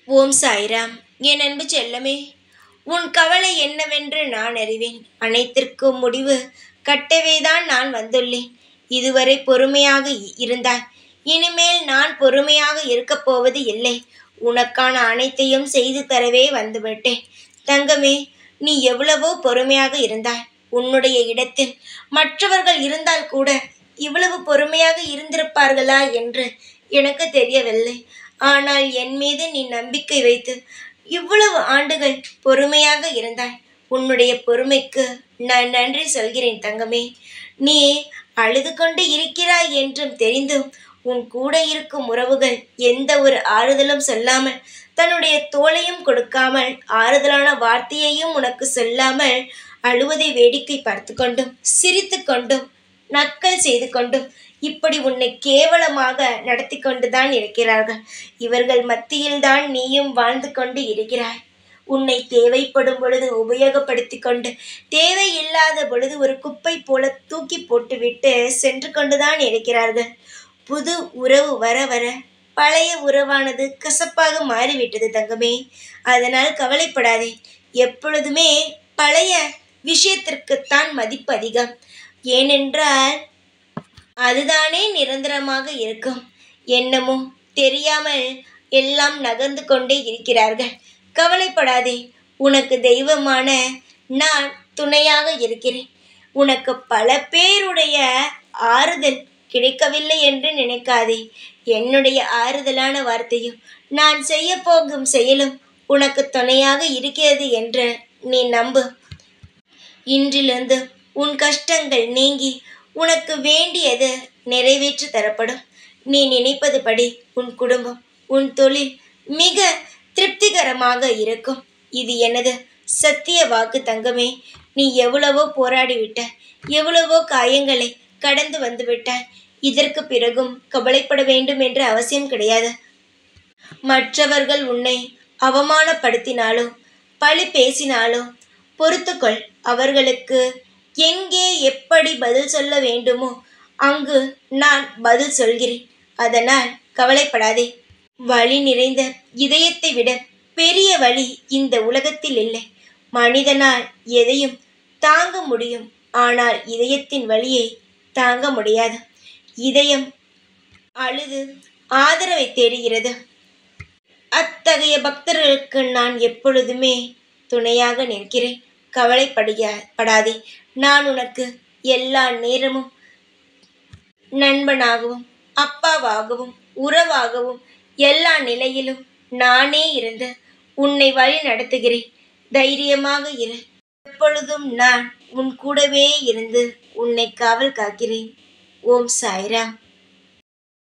ஓம் சாய்ராம் என் அன்பு செல்லமே உன் கவலை என்னவென்று நான் அறிவேன் அனைத்திற்கும் முடிவு கட்டவேதான் நான் வந்துள்ளேன் இதுவரை பொறுமையாக இ- இருந்தாய் இனிமேல் நான் பொறுமையாக இருக்கப் போவது இல்லை உனக்கான அனைத்தையும் செய்து தரவே வந்துவிட்டேன் தங்கமே நீ எவ்வளவோ பொறுமையாக இருந்தாய் உன்னுடைய இடத்தில் மற்றவர்கள் இருந்தால் கூட இவ்வளவு பொறுமையாக இருந்திருப்பார்களா என்று எனக்கு தெரியவில்லை ஆனால் என் மீது நீ நம்பிக்கை வைத்து இவ்வளவு ஆண்டுகள் பொறுமையாக இருந்தாய் உன்னுடைய பொறுமைக்கு நான் நன்றி சொல்கிறேன் தங்கமே நீ அழுது கொண்டு இருக்கிறாய் என்றும் தெரிந்தும் உன் கூட இருக்கும் உறவுகள் எந்த ஒரு ஆறுதலும் சொல்லாமல் தன்னுடைய தோளையும் கொடுக்காமல் ஆறுதலான வார்த்தையையும் உனக்கு சொல்லாமல் அழுவதை வேடிக்கை பார்த்து கொண்டும் சிரித்து கொண்டும் நக்கல் செய்து கொண்டும் இப்படி உன்னை கேவலமாக நடத்தி கொண்டுதான் இருக்கிறார்கள் இவர்கள் மத்தியில்தான் நீயும் வாழ்ந்து கொண்டு இருக்கிறாய் உன்னை தேவைப்படும் பொழுது உபயோகப்படுத்தி கொண்டு தேவையில்லாத பொழுது ஒரு குப்பை போல தூக்கி போட்டுவிட்டு சென்று கொண்டுதான் இருக்கிறார்கள் புது உறவு வர வர பழைய உறவானது கசப்பாக மாறிவிட்டது தங்கமே அதனால் கவலைப்படாதே எப்பொழுதுமே பழைய விஷயத்திற்குத்தான் மதிப்பு அதிகம் ஏனென்றால் அதுதானே நிரந்தரமாக இருக்கும் என்னமோ தெரியாமல் எல்லாம் நகர்ந்து கொண்டே இருக்கிறார்கள் கவலைப்படாதே உனக்கு தெய்வமான நான் துணையாக இருக்கிறேன் உனக்கு பல பேருடைய ஆறுதல் கிடைக்கவில்லை என்று நினைக்காதே என்னுடைய ஆறுதலான வார்த்தையும் நான் செய்ய போகும் செயலும் உனக்கு துணையாக இருக்கிறது என்று நீ நம்பு இன்றிலிருந்து உன் கஷ்டங்கள் நீங்கி உனக்கு வேண்டியது நிறைவேற்றி தரப்படும் நீ நினைப்பது படி உன் குடும்பம் உன் தொழில் மிக திருப்திகரமாக இருக்கும் இது எனது சத்திய வாக்கு தங்கமே நீ எவ்வளவோ போராடிவிட்ட எவ்வளவோ காயங்களை கடந்து வந்து விட்டாய் இதற்கு பிறகும் கவலைப்பட வேண்டும் என்ற அவசியம் கிடையாது மற்றவர்கள் உன்னை அவமானப்படுத்தினாலோ பழி பேசினாலோ பொறுத்துக்கொள் அவர்களுக்கு எங்கே எப்படி பதில் சொல்ல வேண்டுமோ அங்கு நான் பதில் சொல்கிறேன் அதனால் கவலைப்படாதே வலி நிறைந்த இதயத்தை விட பெரிய வலி இந்த உலகத்தில் இல்லை மனிதனால் எதையும் தாங்க முடியும் ஆனால் இதயத்தின் வலியை தாங்க முடியாது இதயம் அழுது ஆதரவை தேடுகிறது அத்தகைய பக்தர்களுக்கு நான் எப்பொழுதுமே துணையாக நிற்கிறேன் கவலைப்படுக படாதே நான் உனக்கு எல்லா நேரமும் நண்பனாகவும் அப்பாவாகவும் உறவாகவும் எல்லா நிலையிலும் நானே இருந்து உன்னை வழி நடத்துகிறேன் தைரியமாக இரு எப்பொழுதும் நான் உன் கூடவே இருந்து உன்னை காவல் காக்கிறேன் ஓம் சாய்ராம்